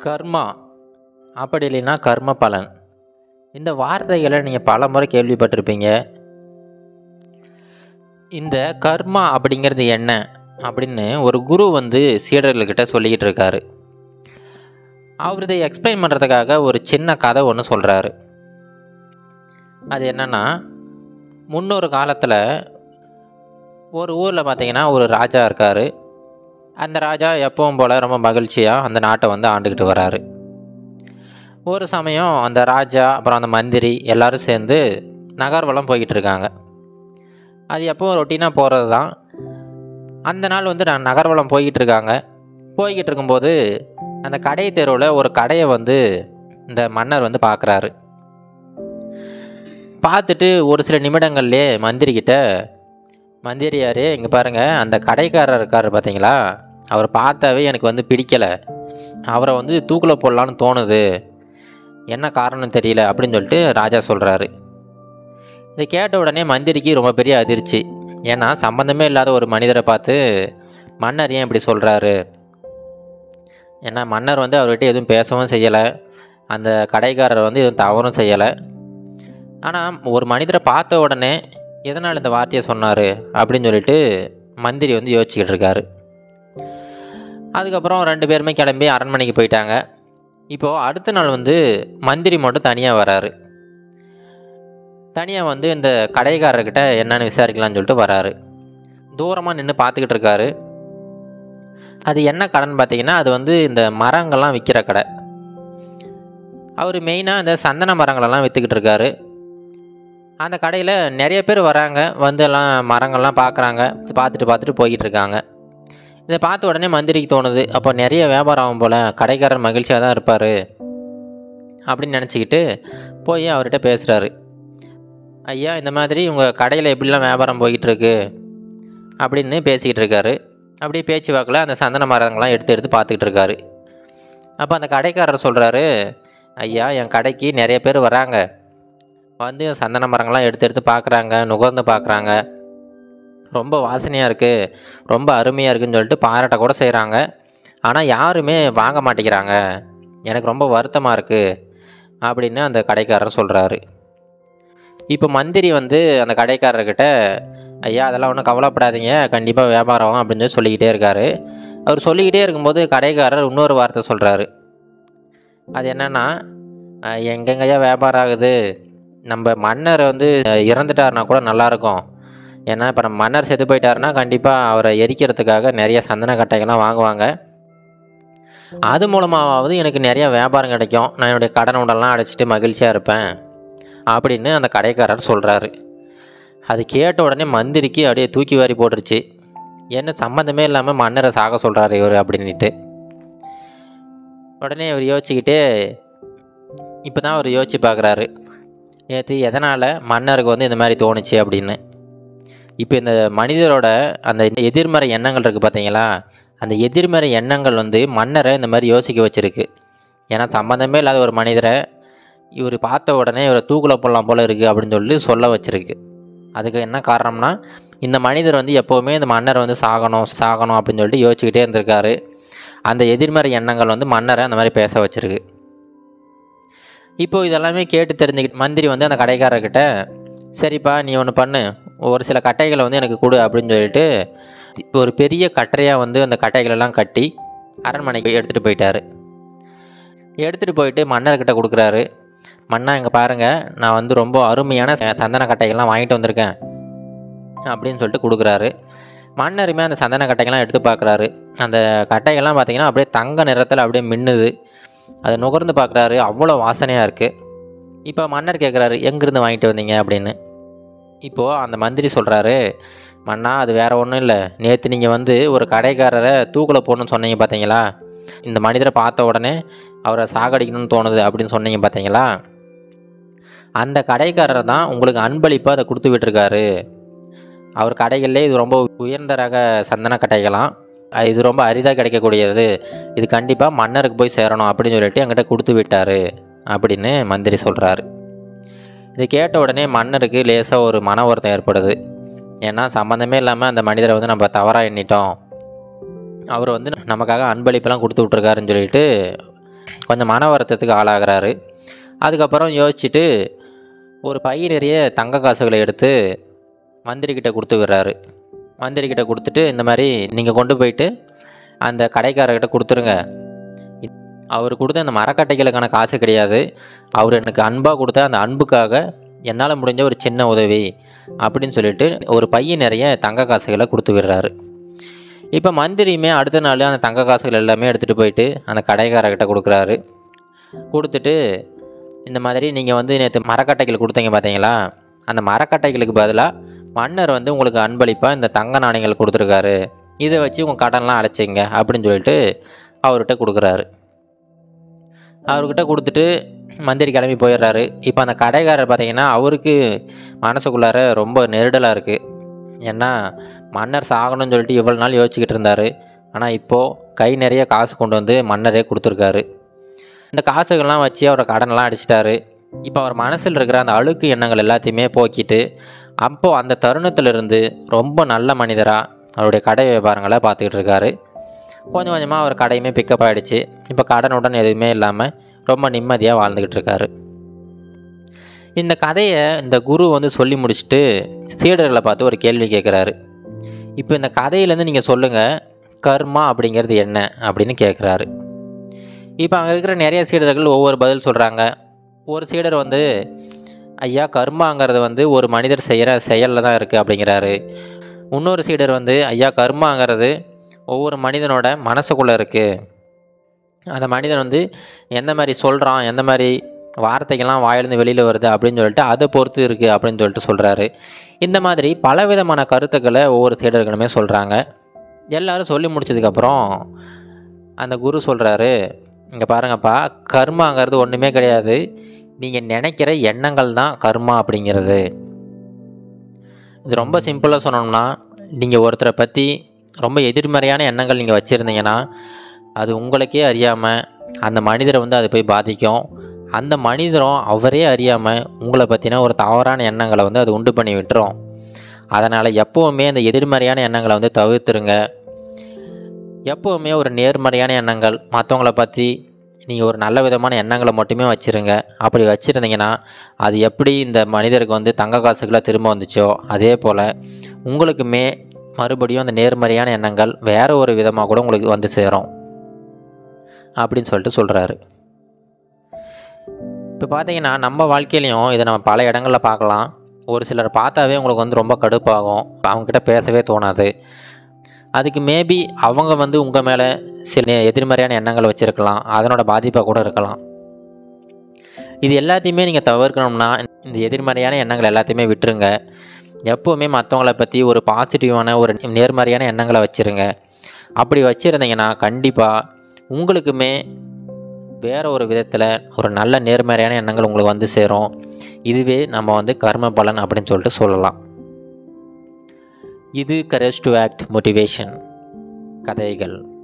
கர்மா அப்படி இல்லைன்னா கர்ம பலன் இந்த வார்த்தைகளை நீங்கள் பல முறை கேள்விப்பட்டிருப்பீங்க இந்த கர்மா அப்படிங்கிறது என்ன அப்படின்னு ஒரு குரு வந்து சீடர்கள்கிட்ட சொல்லிக்கிட்டு இருக்காரு அவர் இதை எக்ஸ்பிளைன் பண்ணுறதுக்காக ஒரு சின்ன கதை ஒன்று சொல்கிறாரு அது என்னன்னா முன்னொரு காலத்தில் ஒரு ஊரில் பார்த்தீங்கன்னா ஒரு ராஜா இருக்கார் அந்த ராஜா எப்பவும் போல் ரொம்ப மகிழ்ச்சியாக அந்த நாட்டை வந்து ஆண்டுக்கிட்டு வராரு ஒரு சமயம் அந்த ராஜா அப்புறம் அந்த மந்திரி எல்லாரும் சேர்ந்து நகர்வலம் போய்கிட்டு இருக்காங்க அது எப்பவும் ரொட்டீனாக போகிறது தான் அந்த நாள் வந்து நான் நகர்வலம் போய்கிட்டு இருக்காங்க போய்கிட்டு இருக்கும்போது அந்த கடை தெருவில் ஒரு கடையை வந்து இந்த மன்னர் வந்து பார்க்குறாரு பார்த்துட்டு ஒரு சில நிமிடங்கள்லேயே மந்திரிக்கிட்ட மந்திரியாரே இங்கே பாருங்கள் அந்த கடைக்காரர் இருக்கார் பார்த்தீங்களா அவரை பார்த்தாவே எனக்கு வந்து பிடிக்கலை அவரை வந்து தூக்கில் போடலான்னு தோணுது என்ன காரணம் தெரியல அப்படின்னு சொல்லிட்டு ராஜா சொல்கிறாரு இதை கேட்ட உடனே மந்திரிக்கு ரொம்ப பெரிய அதிர்ச்சி ஏன்னா சம்மந்தமே இல்லாத ஒரு மனிதரை பார்த்து மன்னர் ஏன் இப்படி சொல்கிறாரு ஏன்னா மன்னர் வந்து அவர்கிட்ட எதுவும் பேசவும் செய்யலை அந்த கடைக்காரர் வந்து எதுவும் தவறும் செய்யலை ஆனால் ஒரு மனிதரை பார்த்த உடனே எதனால் இந்த வார்த்தையை சொன்னார் அப்படின்னு சொல்லிட்டு மந்திரி வந்து யோசிச்சுக்கிட்டு இருக்காரு அதுக்கப்புறம் ரெண்டு பேருமே கிளம்பி அரண்மனைக்கு போயிட்டாங்க இப்போது அடுத்த நாள் வந்து மந்திரி மட்டும் தனியாக வராரு தனியாக வந்து இந்த கடைக்காரர்கிட்ட என்னன்னு விசாரிக்கலாம்னு சொல்லிட்டு வராரு தூரமாக நின்று பார்த்துக்கிட்டு இருக்காரு அது என்ன கடைன்னு பார்த்தீங்கன்னா அது வந்து இந்த மரங்கள்லாம் விற்கிற கடை அவர் மெயினாக இந்த சந்தன மரங்களெல்லாம் விற்றுக்கிட்டு இருக்காரு அந்த கடையில் நிறைய பேர் வராங்க வந்து எல்லாம் மரங்கள்லாம் பார்க்குறாங்க பார்த்துட்டு பார்த்துட்டு போய்கிட்டு இருக்காங்க இதை பார்த்த உடனே மந்திரிக்கு தோணுது அப்போ நிறைய வியாபாரம் ஆகும் போல் கடைக்காரர் மகிழ்ச்சியாக தான் இருப்பார் அப்படின்னு நினச்சிக்கிட்டு போய் அவர்கிட்ட பேசுகிறாரு ஐயா இந்த மாதிரி உங்கள் கடையில் எப்படிலாம் வியாபாரம் போய்கிட்டு இருக்கு அப்படின்னு பேசிக்கிட்டு இருக்காரு அப்படியே பேச்சு வாக்கில் அந்த சந்தன மரங்கள்லாம் எடுத்து எடுத்து பார்த்துக்கிட்டு இருக்காரு அப்போ அந்த கடைக்காரர் சொல்கிறாரு ஐயா என் கடைக்கு நிறைய பேர் வராங்க வந்து சந்தன மரங்கள்லாம் எடுத்து எடுத்து பார்க்குறாங்க நுகர்ந்து பார்க்குறாங்க ரொம்ப வாசனையாக இருக்குது ரொம்ப அருமையாக இருக்குன்னு சொல்லிட்டு பாராட்ட கூட செய்கிறாங்க ஆனால் யாருமே வாங்க மாட்டேங்கிறாங்க எனக்கு ரொம்ப வருத்தமாக இருக்குது அப்படின்னு அந்த கடைக்காரர் சொல்கிறாரு இப்போ மந்திரி வந்து அந்த கடைக்காரர்கிட்ட ஐயா அதெல்லாம் ஒன்றும் கவலைப்படாதீங்க கண்டிப்பாக வியாபாரம் ஆகும் அப்படின்னு சொல்லி சொல்லிக்கிட்டே இருக்காரு அவர் சொல்லிக்கிட்டே இருக்கும்போது கடைக்காரர் இன்னொரு வார்த்தை சொல்கிறாரு அது என்னென்னா எங்கெங்கய்யா வியாபாரம் ஆகுது நம்ம மன்னர் வந்து இறந்துட்டாருனா கூட நல்லாயிருக்கும் ஏன்னா இப்போ நம்ம மன்னர் செத்து போயிட்டாருன்னா கண்டிப்பாக அவரை எரிக்கிறதுக்காக நிறைய சந்தன கட்டைகள்லாம் வாங்குவாங்க அது மூலமாவது எனக்கு நிறைய வியாபாரம் கிடைக்கும் நான் என்னுடைய கடன் உடலாம் அடைச்சிட்டு மகிழ்ச்சியாக இருப்பேன் அப்படின்னு அந்த கடைக்காரர் சொல்கிறாரு அது கேட்ட உடனே மந்திரிக்கு அப்படியே தூக்கி வாரி போட்டுருச்சு என்ன சம்மந்தமே இல்லாமல் மன்னரை சாக சொல்கிறாரு இவர் அப்படின்ட்டு உடனே இவர் யோசிச்சுக்கிட்டே இப்போ தான் அவர் யோசிச்சு பார்க்குறாரு நேற்று எதனால் மன்னருக்கு வந்து இந்த மாதிரி தோணுச்சு அப்படின்னு இப்போ இந்த மனிதரோட அந்த எதிர்மறை எண்ணங்கள் இருக்குது பார்த்தீங்களா அந்த எதிர்மறை எண்ணங்கள் வந்து மன்னரை இந்த மாதிரி யோசிக்க வச்சுருக்கு ஏன்னா சம்மந்தமே இல்லாத ஒரு மனிதரை இவர் பார்த்த உடனே இவரை தூக்கில் போடலாம் போல் இருக்குது அப்படின்னு சொல்லி சொல்ல வச்சுருக்கு அதுக்கு என்ன காரணம்னா இந்த மனிதர் வந்து எப்போவுமே இந்த மன்னர் வந்து சாகணும் சாகணும் அப்படின்னு சொல்லிட்டு யோசிச்சுக்கிட்டே இருந்திருக்காரு அந்த எதிர்மறை எண்ணங்கள் வந்து மன்னரை அந்த மாதிரி பேச வச்சுருக்கு இப்போ இதெல்லாமே கேட்டு தெரிஞ்சுக்கிட்டு மந்திரி வந்து அந்த கடைக்காரர்கிட்ட சரிப்பா நீ ஒன்று பண்ணு ஒரு சில கட்டைகளை வந்து எனக்கு கொடு அப்படின்னு சொல்லிட்டு இப்போ ஒரு பெரிய கட்டறையாக வந்து அந்த கட்டைகளெல்லாம் கட்டி அரண்மனைக்கு எடுத்துகிட்டு போயிட்டாரு எடுத்துகிட்டு போயிட்டு மன்னர்கிட்ட கொடுக்குறாரு மன்னா இங்கே பாருங்கள் நான் வந்து ரொம்ப அருமையான சந்தன கட்டைகள்லாம் வாங்கிட்டு வந்திருக்கேன் அப்படின்னு சொல்லிட்டு கொடுக்குறாரு மன்னருமே அந்த சந்தன கட்டைகள்லாம் எடுத்து பார்க்குறாரு அந்த கட்டைகள்லாம் பார்த்தீங்கன்னா அப்படியே தங்க நிறத்தில் அப்படியே மின்னுது அதை நுகர்ந்து பார்க்குறாரு அவ்வளோ வாசனையாக இருக்குது இப்போ மன்னர் கேட்குறாரு எங்கேருந்து வாங்கிட்டு வந்தீங்க அப்படின்னு இப்போது அந்த மந்திரி சொல்கிறாரு மன்னா அது வேறு ஒன்றும் இல்லை நேற்று நீங்கள் வந்து ஒரு கடைக்காரரை தூக்கில் போடணும்னு சொன்னீங்க பார்த்தீங்களா இந்த மனிதரை பார்த்த உடனே அவரை சாகடிக்கணும்னு தோணுது அப்படின்னு சொன்னீங்க பார்த்தீங்களா அந்த கடைக்காரர் தான் உங்களுக்கு அன்பளிப்பாக அதை கொடுத்து விட்டுருக்காரு அவர் கடைகளிலே இது ரொம்ப உயர்ந்த ரக சந்தன கட்டைகளாம் இது ரொம்ப அரிதாக கிடைக்கக்கூடியது இது கண்டிப்பாக மன்னருக்கு போய் சேரணும் அப்படின்னு சொல்லிட்டு என்கிட்ட கொடுத்து விட்டார் அப்படின்னு மந்திரி சொல்கிறாரு இது கேட்ட உடனே மன்னருக்கு லேசாக ஒரு மன வருத்தம் ஏற்படுது ஏன்னா சம்மந்தமே இல்லாமல் அந்த மனிதரை வந்து நம்ம தவறாக எண்ணிட்டோம் அவர் வந்து நமக்காக அன்பளிப்பெல்லாம் கொடுத்து விட்ருக்காருன்னு சொல்லிட்டு கொஞ்சம் மன வருத்தத்துக்கு ஆளாகிறாரு அதுக்கப்புறம் யோசிச்சுட்டு ஒரு பை நிறைய தங்க காசுகளை எடுத்து மந்திரிக்கிட்ட கொடுத்து விடுறாரு மந்திரிக்கிட்ட கொடுத்துட்டு இந்த மாதிரி நீங்கள் கொண்டு போயிட்டு அந்த கடைக்காரர்கிட்ட கொடுத்துருங்க அவர் கொடுத்த அந்த மரக்கட்டைகளுக்கான காசு கிடையாது அவர் எனக்கு அன்பாக கொடுத்த அந்த அன்புக்காக என்னால் முடிஞ்ச ஒரு சின்ன உதவி அப்படின்னு சொல்லிட்டு ஒரு பையன் நிறைய தங்க காசுகளை கொடுத்து விடுறாரு இப்போ மந்திரியுமே அடுத்த நாள் அந்த தங்க காசுகள் எல்லாமே எடுத்துகிட்டு போயிட்டு அந்த கடைக்காரர்கிட்ட கொடுக்குறாரு கொடுத்துட்டு இந்த மாதிரி நீங்கள் வந்து நேற்று மரக்கட்டைகள் கொடுத்தீங்க பார்த்தீங்களா அந்த மரக்கட்டைகளுக்கு பதிலாக மன்னர் வந்து உங்களுக்கு அன்பளிப்பாக இந்த தங்க நாணயங்கள் கொடுத்துருக்காரு இதை வச்சு உங்கள் கடன்லாம் அடைச்சிங்க அப்படின்னு சொல்லிட்டு அவர்கிட்ட கொடுக்குறாரு அவர்கிட்ட கொடுத்துட்டு மந்திரி கிளம்பி போயிடுறாரு இப்போ அந்த கடைக்காரர் பார்த்தீங்கன்னா அவருக்கு மனசுக்குள்ளார ரொம்ப நெருடலாக இருக்குது ஏன்னா மன்னர் சாகணும்னு சொல்லிட்டு இவ்வளோ நாள் யோசிச்சுக்கிட்டு இருந்தார் ஆனால் இப்போது கை நிறைய காசு கொண்டு வந்து மன்னரே கொடுத்துருக்காரு இந்த காசுகள்லாம் வச்சு அவரை கடனெல்லாம் அடிச்சிட்டாரு இப்போ அவர் மனசில் இருக்கிற அந்த அழுக்கு எண்ணங்கள் எல்லாத்தையுமே போக்கிட்டு அப்போது அந்த தருணத்திலிருந்து ரொம்ப நல்ல மனிதராக அவருடைய கடை வியாபாரங்களை பார்த்துக்கிட்டு இருக்காரு கொஞ்சம் கொஞ்சமாக அவர் கடையுமே பிக்கப் ஆகிடுச்சு இப்போ கடனுடன் எதுவுமே இல்லாமல் ரொம்ப நிம்மதியாக வாழ்ந்துக்கிட்டு இருக்காரு இந்த கதையை இந்த குரு வந்து சொல்லி முடிச்சுட்டு சீடர்களை பார்த்து ஒரு கேள்வி கேட்குறாரு இப்போ இந்த கதையிலேருந்து நீங்கள் சொல்லுங்கள் கர்மா அப்படிங்கிறது என்ன அப்படின்னு கேட்குறாரு இப்போ அங்கே இருக்கிற நிறைய சீடர்கள் ஒவ்வொரு பதில் சொல்கிறாங்க ஒரு சீடர் வந்து ஐயா கர்மாங்கிறது வந்து ஒரு மனிதர் செய்கிற செயலில் தான் இருக்குது அப்படிங்கிறாரு இன்னொரு சீடர் வந்து ஐயா கர்மாங்கிறது ஒவ்வொரு மனிதனோட மனசுக்குள்ளே இருக்குது அந்த மனிதன் வந்து எந்த மாதிரி சொல்கிறான் எந்த மாதிரி வார்த்தைகள்லாம் வாயிலிருந்து வெளியில் வருது அப்படின்னு சொல்லிட்டு அதை பொறுத்து இருக்குது அப்படின்னு சொல்லிட்டு சொல்கிறாரு இந்த மாதிரி பலவிதமான கருத்துக்களை ஒவ்வொரு சீடர்களுமே சொல்கிறாங்க எல்லாரும் சொல்லி முடிச்சதுக்கப்புறம் அந்த குரு சொல்கிறாரு இங்கே பாருங்கப்பா கர்மாங்கிறது ஒன்றுமே கிடையாது நீங்கள் நினைக்கிற எண்ணங்கள் தான் கர்மா அப்படிங்கிறது இது ரொம்ப சிம்பிளாக சொன்னோம்னா நீங்கள் ஒருத்தரை பற்றி ரொம்ப எதிர்மறையான எண்ணங்கள் நீங்கள் வச்சுருந்தீங்கன்னா அது உங்களுக்கே அறியாமல் அந்த மனிதரை வந்து அது போய் பாதிக்கும் அந்த மனிதரும் அவரே அறியாமல் உங்களை பற்றின ஒரு தவறான எண்ணங்களை வந்து அது உண்டு பண்ணி விட்டுரும் அதனால் எப்போவுமே அந்த எதிர்மறையான எண்ணங்களை வந்து தவிர்த்துருங்க எப்போவுமே ஒரு நேர்மறையான எண்ணங்கள் மற்றவங்கள பற்றி நீங்கள் ஒரு நல்ல விதமான எண்ணங்களை மட்டுமே வச்சுருங்க அப்படி வச்சுருந்தீங்கன்னா அது எப்படி இந்த மனிதருக்கு வந்து தங்க காசுகளாக திரும்ப வந்துச்சோ அதே போல் உங்களுக்குமே மறுபடியும் அந்த நேர்மறையான எண்ணங்கள் வேறு ஒரு விதமாக கூட உங்களுக்கு வந்து சேரும் அப்படின்னு சொல்லிட்டு சொல்கிறாரு இப்போ பார்த்தீங்கன்னா நம்ம வாழ்க்கையிலையும் இதை நம்ம பல இடங்களில் பார்க்கலாம் ஒரு சிலர் பார்த்தாவே உங்களுக்கு வந்து ரொம்ப கடுப்பாகும் அவங்கக்கிட்ட பேசவே தோணாது அதுக்கு மேபி அவங்க வந்து உங்கள் மேலே சில எதிர்மறையான எண்ணங்கள் வச்சுருக்கலாம் அதனோட பாதிப்பாக கூட இருக்கலாம் இது எல்லாத்தையுமே நீங்கள் தவிர்க்கணும்னா இந்த எதிர்மறையான எண்ணங்கள் எல்லாத்தையுமே விட்டுருங்க எப்போவுமே மற்றவங்கள பற்றி ஒரு பாசிட்டிவான ஒரு நேர்மறையான எண்ணங்களை வச்சுருங்க அப்படி வச்சுருந்தீங்கன்னா கண்டிப்பாக உங்களுக்குமே வேறு ஒரு விதத்தில் ஒரு நல்ல நேர்மறையான எண்ணங்கள் உங்களுக்கு வந்து சேரும் இதுவே நம்ம வந்து கர்ம பலன் அப்படின்னு சொல்லிட்டு சொல்லலாம் இது கரேஜ் டு ஆக்ட் மோட்டிவேஷன் கதைகள்